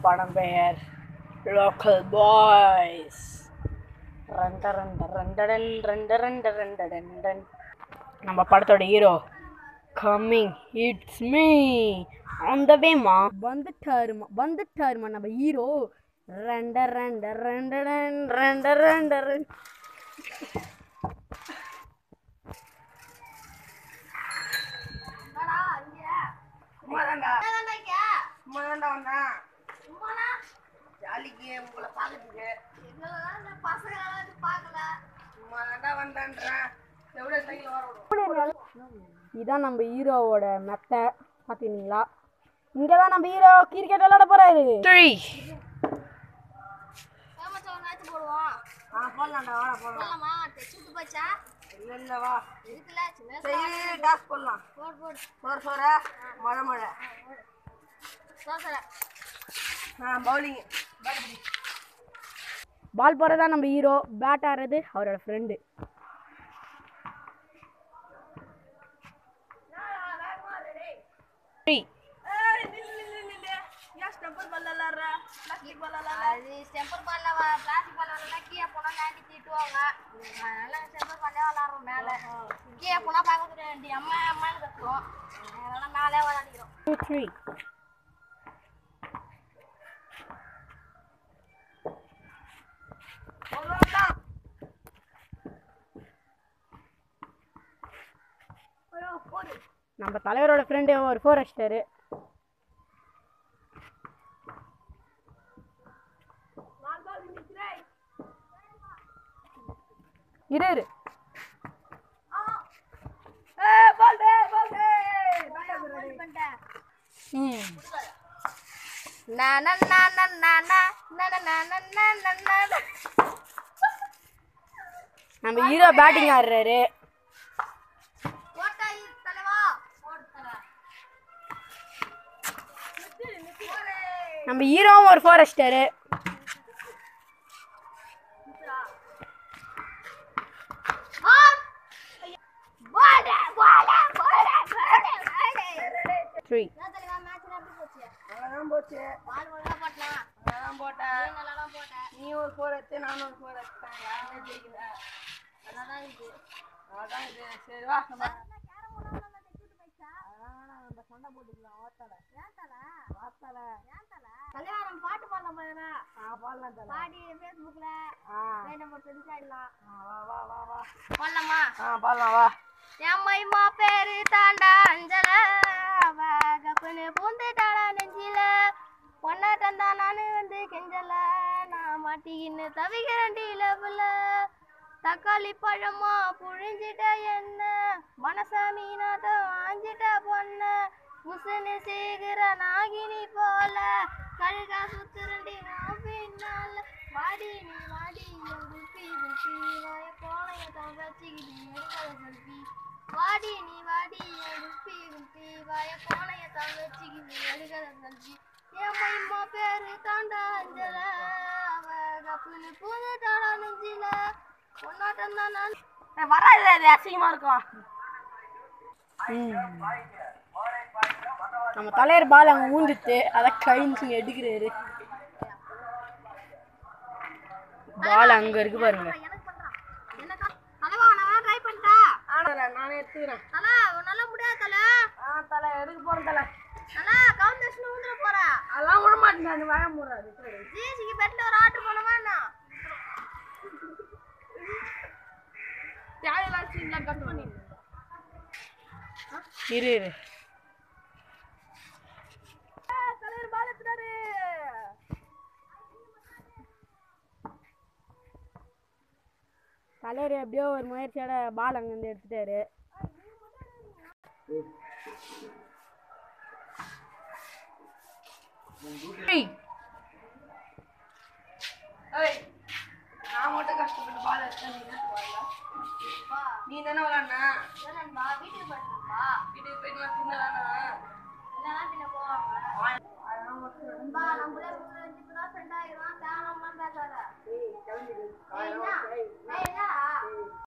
படம் பெயர் local boys ரெண்ட ரெண்ட ரெண்டடன் ரெண்ட ரெண்ட ரெண்டடன் ரெண் நம்ம படத்தோட ஹீரோ கம்மிங் இட்ஸ் மீ அந்த வேமா வந்துட்டாருமா வந்துட்டாருமா நம்ம ஹீரோ ரெண்ட ரெண்ட ரெண்டடன் ரெண்ட ரெண்ட ரெண்டு சும்மாதான்டா சும்மாதான்டா வந்தேன் ஜாலிக்கு உங்களை பார்க்கறதுக்கு சும்மாதான்டா வந்தேன்றேன் எவ்வளோ சைக்கிள் வர விடும் இதான் நம்ம ஹீரோவோட மெத்தை பார்த்தீங்களா இங்கே தான் நம்ம ஹீரோ கிரிக்கெட் விளையாட போறாரு த்ரீ ஆ போடலாம்டா வாடா போடலாம் இல்லை இல்லை வா சரி டாஸ் போடலாம் சோறு சோற மழை மழை ஆ பவுலிங் பால் போகிறதா நம்ம ஹீரோ பேட் ஆடுறது அவரோட ஃப்ரெண்டு த்ரீ ஏன் ஸ்டெப்பர் பால் விளாட்ற பிளாஸ்டிக் பால் விளாட்ற அது ஸ்டெம்பர் பால்ல பிளாஸ்டிக் பால் விளாட்னா கீழே போனா ஆண்டி திட்டுவாங்க அதனால ஸ்டெம்பர் பால்லே விளாட்றோம் மேலே கீழே போனா பார்க்க வேண்டி அம்மா அம்மான்னு கத்துவோம் அதனால மேலே விளாடிக்கிறோம் டூ த்ரீ நம்ம தலைவரோட ஃப்ரெண்டு ஒரு ஃபோர் அடிச்சிட்டாரு இரு இரு பால் டே பால் டே ம் நா நா நா நா நா நா நா நா நா நா நா நா நா நா. நம்ம ஹீரோ பேட்டிங் ஆடுறாரு போட்டா இரு, தலைவா போடு தலை. நம்ம ஹீரோவும் ஒரு ஃபோர் அடிச்சிட்டாரு ஆட். போடு, போடு, போடு, போடு, போடு. த்ரீ என்ன தலைவா மேட்ச் எப்படி போச்சு அவ்வளோதான் போச்சு பால் ஒழுங்கா போட்டா அவ்வளோதான் போட்டேன் நீ நல்லா தான் போட்ட நீ ஒரு ஃபோர் எடுத்து நானும் ஒரு ஃபோர் எடுத்தேன் யாருமே ஜெயிக்கல நல்லா தான் இருக்கு அதான் இது சரி வா நம்ம கல்யாணம் பாட்டு பாடலாம் போதுனா ஆ பாடலாம் தல பாடி ஃபேஸ்புக்ல ஆ நம்ம பெருசாயிடலாம் ஆ, வா வா வா வா பாடலாமா ஆ பாடலாம் வா எம்மைமா பேரு தாண்டா அஞ்சல கப்புன்னு பூந்துட்டாடா நெஞ்சில பொண்ணாட்டம் தான் நானு வந்து கெஞ்சல நான் மாட்டிக்கின்னு தவிக்கிறேன் டீலபுல தக்காளி பழமா புழிஞ்சிட்ட என்ன மனச மீனாட்டம் ஆஞ்சிட்ட பொண்ண முசுன்னு சீக்கிர நாகினி போல கழுகா சுத்துரண்டி பின்னால வாடி நீ வாடி குப்பி குப்பி வாய போனைய தான் வச்சுக்கிட்டு எடுக்காத செல்ஃபி வாடி நீ வாடி குப்பி குப்பி வாய போனைய தான் வச்சுக்கிட்டு எடுக்காத செல்ஃபி என் மைமா பேரு தாண்டா அஞ்சல அவ கப்புன்னு பூந்துட்டாடா நெஞ்சில பொண்ணாட்டம் தான் நான் வரா இல்லை இது அசிங்கமாக இருக்கும் ம். நம்ம தலைவர் பால் அங்கே ஊந்துட்டு அதை கழிஞ்சு எடுக்கிறாரு பால் அங்கே இருக்கு பாருங்க எனக்கு பண்றான் என்ன தலைவா நான் ட்ரை பண்ணிட்டா ஆனால் நானே எடுத்துக்கிறேன் தலை உன்னால முடியாது தலை ஆ தலை எடுக்க போகிறேன் தலை தலை கவுண்டேஷன் ஊந்துட போறா அதெல்லாம் விட மாட்டேன் அந்த வாய மூடாது ஜிசிக்கு பெட்ல ஒரு ஆர்டர் பண்ணவா என்ன தேவையில்லாம் சீன்லாம் கட் பண்ணி இரு இரு தலைவர் பால் எடுத்துட்டாரு தலைவர் எப்படியோ ஒரு முயற்சியோட பால் அங்கேருந்து எடுத்துட்டாரு Three. ஏய் நான் மட்டும் கஷ்டப்பட்டு பால் எடுத்தேன் நீ என்ன வரல நீ தானே விளாட்னா நண்பா வீட்டுக்கு போயிருந்தா வீட்டுக்கு போயிட்டு நான் தின்னலானா இல்லைன்னா பின்ன போவாங்க அதெல்லாம் மட்டும் நண்பா நம்மளே இப்போ தான் ஃப்ரெண்ட் ஆகிரும் தேவையில்லாம பேசாத ஏய் கிளம்பிடு ஏய், என்ன? ஏய், என்னடா